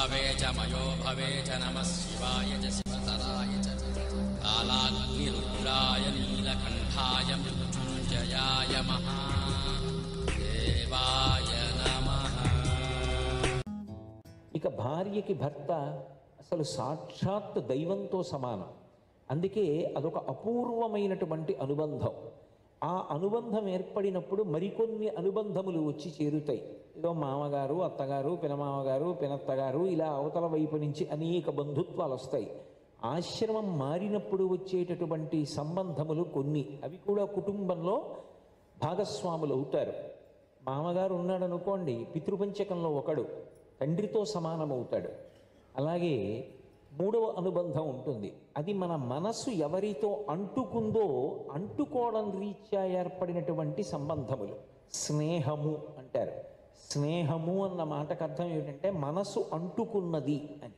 भवे च मयो भवे च नमः शिवाय च शिवतराय च कालाग्निरुद्राय नीलकण्ठाय मृत्युञ्जयाय महादेवाय नमः ఇక భార్యకి భర్త అసలు సాక్షాత్ దైవంతో సమానం అందుకే అదొక అపూర్వమైనటువంటి అనుబంధం ఆ అనుబంధం ఏర్పడినప్పుడు మరికొన్ని అనుబంధములు వచ్చి చేరుతాయి ఏదో మామగారు అత్తగారు పినమామగారు పినత్తగారు ఇలా అవతల వైపు నుంచి అనేక బంధుత్వాలు వస్తాయి ఆశ్రమం మారినప్పుడు వచ్చేటటువంటి సంబంధములు కొన్ని అవి కూడా కుటుంబంలో భాగస్వాములు అవుతారు మామగారు ఉన్నాడు అనుకోండి పితృపంచకంలో ఒకడు తండ్రితో సమానమవుతాడు అలాగే మూడవ అనుబంధం ఉంటుంది అది మన మనసు ఎవరితో అంటుకుందో అంటుకోవడం రీత్యా ఏర్పడినటువంటి సంబంధములు స్నేహము అంటారు స్నేహము అన్న మాటకు అర్థం ఏమిటంటే మనసు అంటుకున్నది అని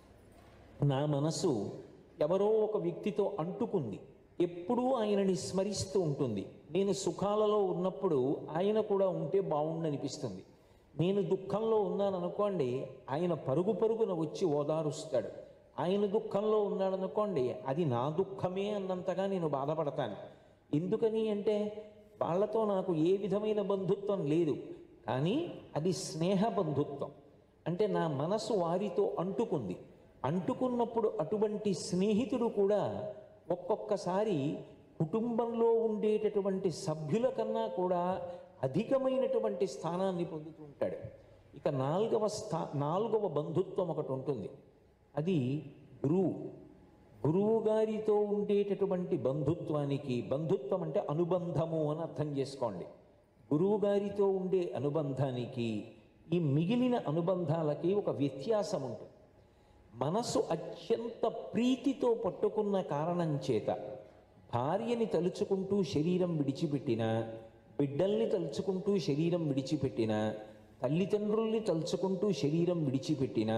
నా మనసు ఎవరో ఒక వ్యక్తితో అంటుకుంది ఎప్పుడూ ఆయనని స్మరిస్తూ ఉంటుంది నేను సుఖాలలో ఉన్నప్పుడు ఆయన కూడా ఉంటే బాగుండనిపిస్తుంది నేను దుఃఖంలో ఉన్నాను అనుకోండి ఆయన పరుగు పరుగున వచ్చి ఓదారుస్తాడు ఆయన దుఃఖంలో ఉన్నాడు అనుకోండి అది నా దుఃఖమే అన్నంతగా నేను బాధపడతాను ఎందుకని అంటే వాళ్ళతో నాకు ఏ విధమైన బంధుత్వం లేదు కానీ అది స్నేహ బంధుత్వం అంటే నా మనసు వారితో అంటుకుంది అంటుకున్నప్పుడు అటువంటి స్నేహితుడు కూడా ఒక్కొక్కసారి కుటుంబంలో ఉండేటటువంటి సభ్యుల కన్నా కూడా అధికమైనటువంటి స్థానాన్ని పొందుతూ ఉంటాడు ఇక నాలుగవ స్థా నాలుగవ బంధుత్వం ఒకటి ఉంటుంది అది గురువు గురువు గారితో ఉండేటటువంటి బంధుత్వానికి బంధుత్వం అంటే అనుబంధము అని అర్థం చేసుకోండి గురువు గారితో ఉండే అనుబంధానికి ఈ మిగిలిన అనుబంధాలకి ఒక వ్యత్యాసం ఉంటుంది మనసు అత్యంత ప్రీతితో పట్టుకున్న కారణం చేత భార్యని తలుచుకుంటూ శరీరం విడిచిపెట్టిన బిడ్డల్ని తలుచుకుంటూ శరీరం విడిచిపెట్టిన తల్లిదండ్రుల్ని తలుచుకుంటూ శరీరం విడిచిపెట్టిన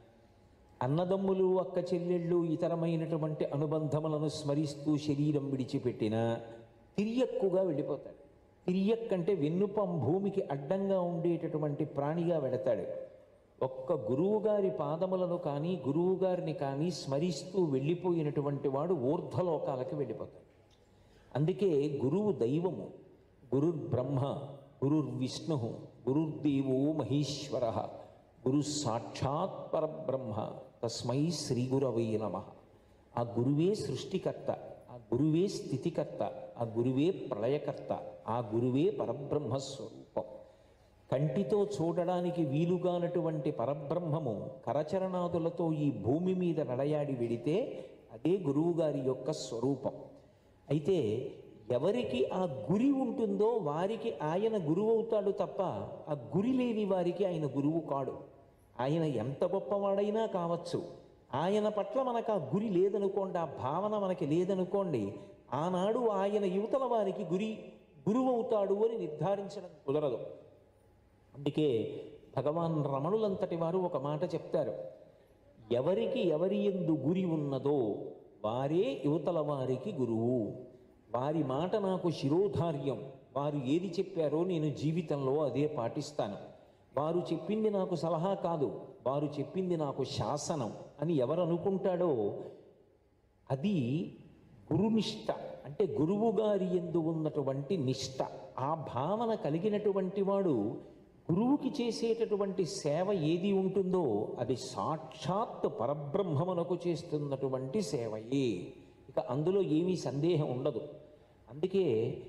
అన్నదమ్ములు అక్క చెల్లెళ్ళు ఇతరమైనటువంటి అనుబంధములను స్మరిస్తూ శరీరం విడిచిపెట్టిన తిరియక్కుగా వెళ్ళిపోతాడు తిరియక్కంటే వెన్నుపం భూమికి అడ్డంగా ఉండేటటువంటి ప్రాణిగా వెడతాడు ఒక్క గురువుగారి పాదములను కానీ గురువుగారిని కానీ స్మరిస్తూ వెళ్ళిపోయినటువంటి వాడు ఊర్ధ్వలోకాలకి వెళ్ళిపోతాడు అందుకే గురువు దైవము గురుర్ బ్రహ్మ గురుర్ విష్ణు గురుర్దేవో మహేశ్వర గురు సాక్షాత్ పరబ్రహ్మ తస్మై శ్రీ గురవై నమ ఆ గురువే సృష్టికర్త ఆ గురువే స్థితికర్త ఆ గురువే ప్రళయకర్త ఆ గురువే పరబ్రహ్మ స్వరూపం కంటితో చూడడానికి వీలుగానటువంటి పరబ్రహ్మము కరచరణాదులతో ఈ భూమి మీద నడయాడి వెడితే అదే గురువుగారి యొక్క స్వరూపం అయితే ఎవరికి ఆ గురి ఉంటుందో వారికి ఆయన గురువు అవుతాడు తప్ప ఆ గురి లేని వారికి ఆయన గురువు కాడు ఆయన ఎంత గొప్పవాడైనా కావచ్చు ఆయన పట్ల మనకు ఆ గురి లేదనుకోండి ఆ భావన మనకి లేదనుకోండి ఆనాడు ఆయన యువతల వారికి గురి గురువు అవుతాడు అని నిర్ధారించడం కుదరదు అందుకే భగవాన్ రమణులంతటి వారు ఒక మాట చెప్తారు ఎవరికి ఎవరి ఎందు గురి ఉన్నదో వారే యువతల వారికి గురువు వారి మాట నాకు శిరోధార్యం వారు ఏది చెప్పారో నేను జీవితంలో అదే పాటిస్తాను వారు చెప్పింది నాకు సలహా కాదు వారు చెప్పింది నాకు శాసనం అని ఎవరు అనుకుంటాడో అది గురునిష్ట అంటే గురువు గారి ఎందు ఉన్నటువంటి నిష్ట ఆ భావన కలిగినటువంటి వాడు గురువుకి చేసేటటువంటి సేవ ఏది ఉంటుందో అది సాక్షాత్ పరబ్రహ్మమునకు చేస్తున్నటువంటి సేవయే ఇక అందులో ఏమీ సందేహం ఉండదు అందుకే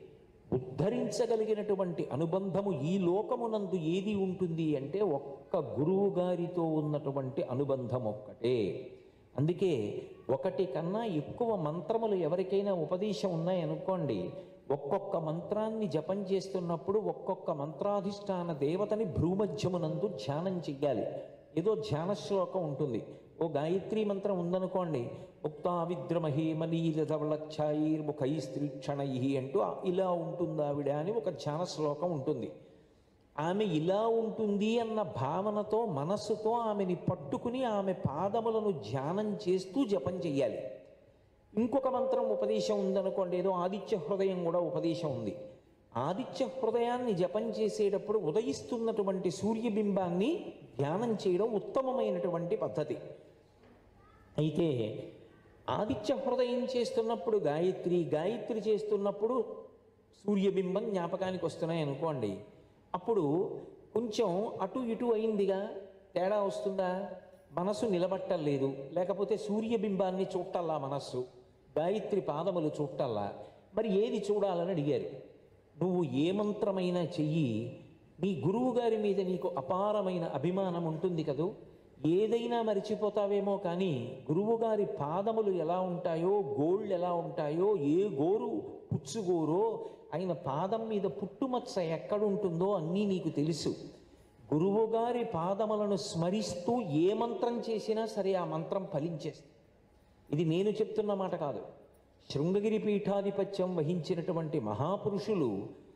ఉద్ధరించగలిగినటువంటి అనుబంధము ఈ లోకమునందు ఏది ఉంటుంది అంటే ఒక్క గురువు గారితో ఉన్నటువంటి అనుబంధం ఒక్కటే అందుకే ఒకటి కన్నా ఎక్కువ మంత్రములు ఎవరికైనా ఉపదేశం ఉన్నాయనుకోండి ఒక్కొక్క మంత్రాన్ని జపం చేస్తున్నప్పుడు ఒక్కొక్క మంత్రాధిష్టాన దేవతని భ్రూమధ్యమునందు ధ్యానం చెయ్యాలి ఏదో ధ్యాన శ్లోకం ఉంటుంది ఓ గాయత్రి మంత్రం ఉందనుకోండి ముక్తా విద్రమహి మనీలధవళఛాయిర్ముఖై స్త్రీక్షణై అంటూ ఆ ఇలా ఉంటుంది ఆవిడ అని ఒక ధ్యాన శ్లోకం ఉంటుంది ఆమె ఇలా ఉంటుంది అన్న భావనతో మనస్సుతో ఆమెని పట్టుకుని ఆమె పాదములను ధ్యానం చేస్తూ జపం చెయ్యాలి ఇంకొక మంత్రం ఉపదేశం ఉందనుకోండి ఏదో ఆదిత్య హృదయం కూడా ఉపదేశం ఉంది ఆదిత్య హృదయాన్ని జపం చేసేటప్పుడు ఉదయిస్తున్నటువంటి సూర్యబింబాన్ని ధ్యానం చేయడం ఉత్తమమైనటువంటి పద్ధతి అయితే ఆదిత్య హృదయం చేస్తున్నప్పుడు గాయత్రి గాయత్రి చేస్తున్నప్పుడు సూర్యబింబం జ్ఞాపకానికి వస్తున్నాయి అనుకోండి అప్పుడు కొంచెం అటు ఇటు అయిందిగా తేడా వస్తుందా మనసు నిలబట్టలేదు లేకపోతే సూర్యబింబాన్ని చూట్టల్లా మనస్సు గాయత్రి పాదములు చూట్టల్లా మరి ఏది చూడాలని అడిగారు నువ్వు ఏ మంత్రమైనా చెయ్యి నీ గురువు గారి మీద నీకు అపారమైన అభిమానం ఉంటుంది కదూ ఏదైనా మరిచిపోతావేమో కానీ గురువుగారి పాదములు ఎలా ఉంటాయో గోళ్ళు ఎలా ఉంటాయో ఏ గోరు పుచ్చుగోరో ఆయన పాదం మీద పుట్టుమచ్చ ఎక్కడుంటుందో అన్నీ నీకు తెలుసు గురువుగారి పాదములను స్మరిస్తూ ఏ మంత్రం చేసినా సరే ఆ మంత్రం ఫలించేస్తుంది ఇది నేను చెప్తున్న మాట కాదు శృంగగిరి పీఠాధిపత్యం వహించినటువంటి మహాపురుషులు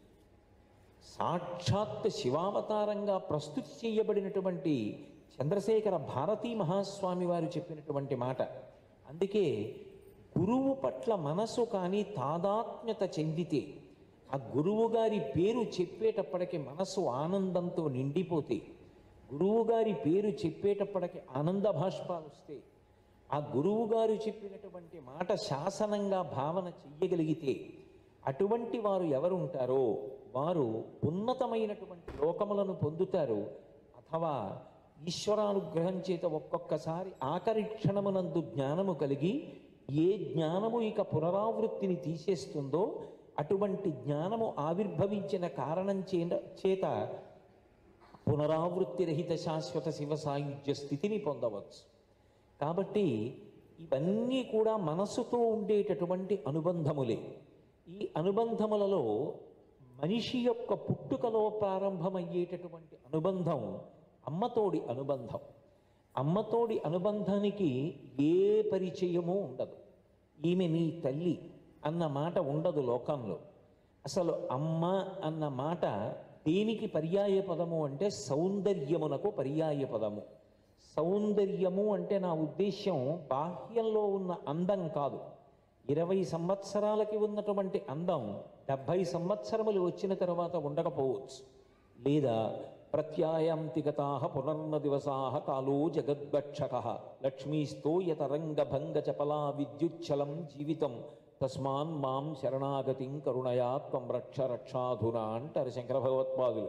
సాక్షాత్ శివావతారంగా ప్రస్తుతి చేయబడినటువంటి చంద్రశేఖర భారతీ మహాస్వామి వారు చెప్పినటువంటి మాట అందుకే గురువు పట్ల మనసు కానీ తాదాత్మ్యత చెందితే ఆ గురువు గారి పేరు చెప్పేటప్పటికి మనసు ఆనందంతో నిండిపోతే గురువు గారి పేరు చెప్పేటప్పటికి ఆనంద భాష్పాలు వస్తే ఆ గురువు గారు చెప్పినటువంటి మాట శాసనంగా భావన చెయ్యగలిగితే అటువంటి వారు ఎవరు ఉంటారో వారు ఉన్నతమైనటువంటి లోకములను పొందుతారు అథవా ఈశ్వరానుగ్రహం చేత ఒక్కొక్కసారి ఆఖరి క్షణమునందు జ్ఞానము కలిగి ఏ జ్ఞానము ఇక పునరావృత్తిని తీసేస్తుందో అటువంటి జ్ఞానము ఆవిర్భవించిన కారణం చే- చేత పునరావృత్తి రహిత శాశ్వత శివ సాయుధ్య స్థితిని పొందవచ్చు కాబట్టి ఇవన్నీ కూడా మనసుతో ఉండేటటువంటి అనుబంధములే ఈ అనుబంధములలో మనిషి యొక్క పుట్టుకలో ప్రారంభమయ్యేటటువంటి అనుబంధం అమ్మతోడి అనుబంధం అమ్మతోడి అనుబంధానికి ఏ పరిచయము ఉండదు ఈమె నీ తల్లి అన్న మాట ఉండదు లోకంలో అసలు అమ్మ అన్న మాట దేనికి పర్యాయ పదము అంటే సౌందర్యమునకు పర్యాయ పదము సౌందర్యము అంటే నా ఉద్దేశ్యం బాహ్యంలో ఉన్న అందం కాదు ఇరవై సంవత్సరాలకి ఉన్నటువంటి అందం డెబ్భై సంవత్సరములు వచ్చిన తర్వాత ఉండకపోవచ్చు లేదా ప్రత్యాయాంతి గతా పునర్న దివసా కాలో జగద్భక్షక లక్ష్మీస్తో యతరంగభంగ చపలా విద్యుచ్చలం జీవితం తస్మాన్ మాం శరణాగతిం కరుణయా త్వం రక్ష రక్షాధునా అంటారు శంకర భగవత్పాదులు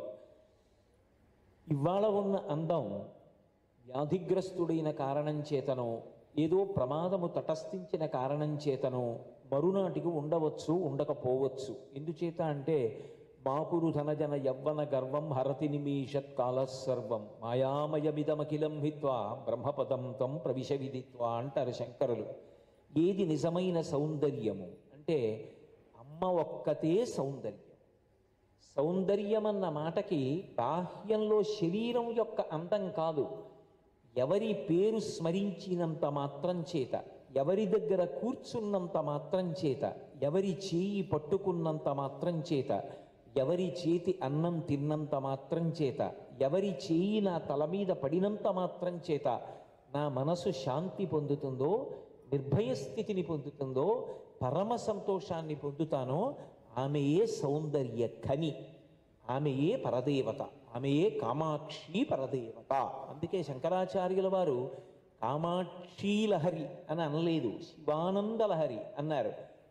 ఇవాళ ఉన్న అందం వ్యాధిగ్రస్తుడైన కారణం చేతనో ఏదో ప్రమాదము తటస్థించిన కారణం చేతనో మరునాటికి ఉండవచ్చు ఉండకపోవచ్చు ఎందుచేత అంటే మాకురు ధనజన యవ్వన గర్వం హరతి నిమీషత్ కాల సర్వం మాయామయమిదమఖిలం హిత్వా బ్రహ్మపదం తం ప్రవిశ విదిత్వా అంటారు శంకరులు ఏది నిజమైన సౌందర్యము అంటే అమ్మ ఒక్కతే సౌందర్యం సౌందర్యం అన్న మాటకి బాహ్యంలో శరీరం యొక్క అందం కాదు ఎవరి పేరు స్మరించినంత మాత్రం చేత ఎవరి దగ్గర కూర్చున్నంత మాత్రం చేత ఎవరి చేయి పట్టుకున్నంత మాత్రం చేత ఎవరి చేతి అన్నం తిన్నంత మాత్రం చేత ఎవరి చేయి నా తల మీద పడినంత మాత్రం చేత నా మనసు శాంతి పొందుతుందో నిర్భయ స్థితిని పొందుతుందో పరమ సంతోషాన్ని పొందుతానో ఆమెయే సౌందర్య ఖని ఆమెయే పరదేవత ఆమెయే కామాక్షి పరదేవత అందుకే శంకరాచార్యుల వారు కామాక్షి లహరి అని అనలేదు శివానంద లహరి అన్నారు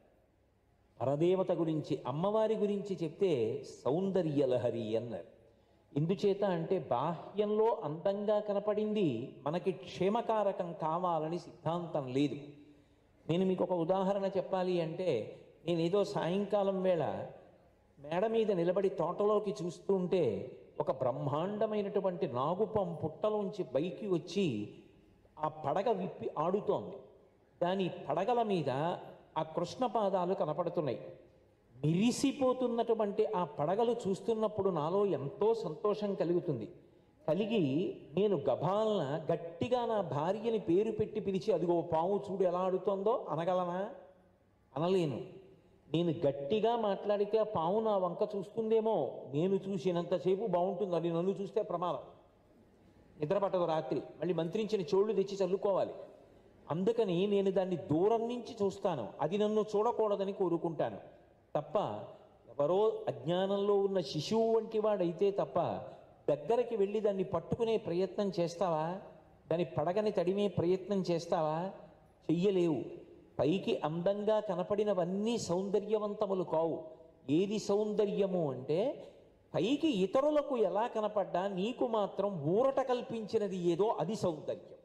పరదేవత గురించి అమ్మవారి గురించి చెప్తే సౌందర్య లహరి అన్నారు ఎందుచేత అంటే బాహ్యంలో అందంగా కనపడింది మనకి క్షేమకారకం కావాలని సిద్ధాంతం లేదు నేను మీకు ఒక ఉదాహరణ చెప్పాలి అంటే నేను ఏదో సాయంకాలం వేళ మేడ మీద నిలబడి తోటలోకి చూస్తుంటే ఒక బ్రహ్మాండమైనటువంటి నాగుపం పుట్టలోంచి బైకి వచ్చి ఆ పడగ విప్పి ఆడుతోంది దాని పడగల మీద ఆ కృష్ణ పాదాలు కనపడుతున్నాయి మిరిసిపోతున్నటువంటి ఆ పడగలు చూస్తున్నప్పుడు నాలో ఎంతో సంతోషం కలుగుతుంది కలిగి నేను గభాలన గట్టిగా నా భార్యని పేరు పెట్టి పిలిచి అదిగో పాము చూడు ఎలా ఆడుతోందో అనగలనా అనలేను నేను గట్టిగా మాట్లాడితే ఆ పాము నా వంక చూస్తుందేమో నేను చూసినంతసేపు బాగుంటుంది అది నన్ను చూస్తే ప్రమాదం నిద్ర పట్టదు రాత్రి మళ్ళీ మంత్రించిన చోళ్ళు తెచ్చి చల్లుకోవాలి అందుకని నేను దాన్ని దూరం నుంచి చూస్తాను అది నన్ను చూడకూడదని కోరుకుంటాను తప్ప ఎవరో అజ్ఞానంలో ఉన్న శిశువు వంటి వాడైతే తప్ప దగ్గరికి వెళ్ళి దాన్ని పట్టుకునే ప్రయత్నం చేస్తావా దాని పడగని తడిమే ప్రయత్నం చేస్తావా చెయ్యలేవు పైకి అందంగా కనపడినవన్నీ సౌందర్యవంతములు కావు ఏది సౌందర్యము అంటే పైకి ఇతరులకు ఎలా కనపడ్డా నీకు మాత్రం ఊరట కల్పించినది ఏదో అది సౌందర్యం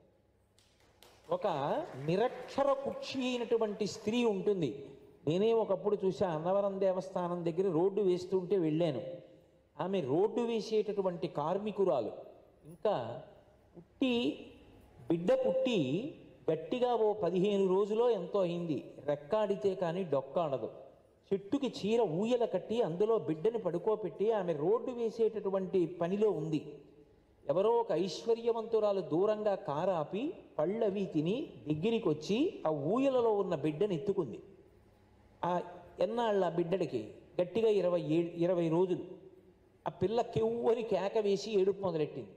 ఒక నిరక్షర కుక్షి అయినటువంటి స్త్రీ ఉంటుంది నేనే ఒకప్పుడు చూసా అన్నవరం దేవస్థానం దగ్గర రోడ్డు వేస్తుంటే వెళ్ళాను ఆమె రోడ్డు వేసేటటువంటి కార్మికురాలు ఇంకా పుట్టి బిడ్డ పుట్టి గట్టిగా ఓ పదిహేను రోజులో ఎంతో అయింది రెక్కాడితే కానీ డొక్కాడదు చెట్టుకి చీర ఊయల కట్టి అందులో బిడ్డని పడుకోపెట్టి ఆమె రోడ్డు వేసేటటువంటి పనిలో ఉంది ఎవరో ఒక ఐశ్వర్యవంతురాలు దూరంగా కారాపి పళ్ళవి తిని దగ్గరికి వచ్చి ఆ ఊయలలో ఉన్న బిడ్డని ఎత్తుకుంది ఆ ఎన్నాళ్ళ ఆ బిడ్డడికి గట్టిగా ఇరవై ఏ ఇరవై రోజులు ఆ పిల్ల కెవ్వని కేక వేసి ఏడుపు మొదలెట్టింది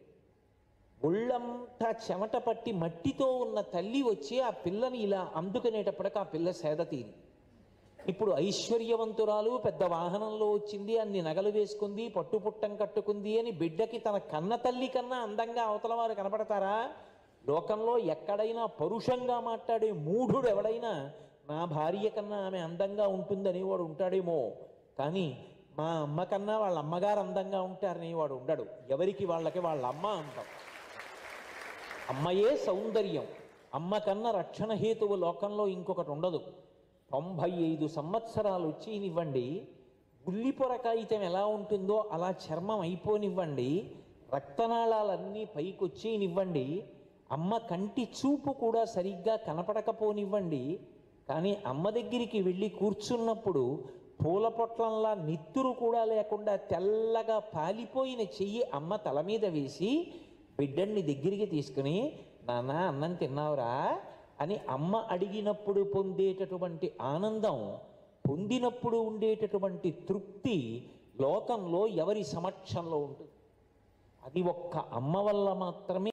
ఒళ్ళంతా చెమట పట్టి మట్టితో ఉన్న తల్లి వచ్చి ఆ పిల్లని ఇలా అందుకునేటప్పటికి ఆ పిల్ల సేద తీరి ఇప్పుడు ఐశ్వర్యవంతురాలు పెద్ద వాహనంలో వచ్చింది అన్ని నగలు వేసుకుంది పట్టుపుట్టం కట్టుకుంది అని బిడ్డకి తన కన్న తల్లి కన్నా అందంగా అవతల వారు కనపడతారా లోకంలో ఎక్కడైనా పరుషంగా మాట్లాడే మూఢుడు ఎవడైనా నా భార్య కన్నా ఆమె అందంగా ఉంటుందని వాడు ఉంటాడేమో కానీ మా అమ్మ కన్నా వాళ్ళ అమ్మగారు అందంగా ఉంటారని వాడు ఉండడు ఎవరికి వాళ్ళకి వాళ్ళ అమ్మ అంటాం అమ్మయే సౌందర్యం అమ్మ కన్నా రక్షణ హేతువు లోకంలో ఇంకొకటి ఉండదు తొంభై ఐదు సంవత్సరాలు వచ్చేనివ్వండి గుల్లిపొర కాగితం ఎలా ఉంటుందో అలా చర్మం అయిపోనివ్వండి రక్తనాళాలన్నీ పైకొచ్చేనివ్వండి అమ్మ కంటి చూపు కూడా సరిగ్గా కనపడకపోనివ్వండి కానీ అమ్మ దగ్గరికి వెళ్ళి కూర్చున్నప్పుడు పూల పొట్లంలా నిత్తురు కూడా లేకుండా తెల్లగా పాలిపోయిన చెయ్యి అమ్మ తల మీద వేసి బిడ్డన్ని దగ్గరికి తీసుకుని నాన్న అన్నం తిన్నావురా అని అమ్మ అడిగినప్పుడు పొందేటటువంటి ఆనందం పొందినప్పుడు ఉండేటటువంటి తృప్తి లోకంలో ఎవరి సమక్షంలో ఉంటుంది అది ఒక్క అమ్మ వల్ల మాత్రమే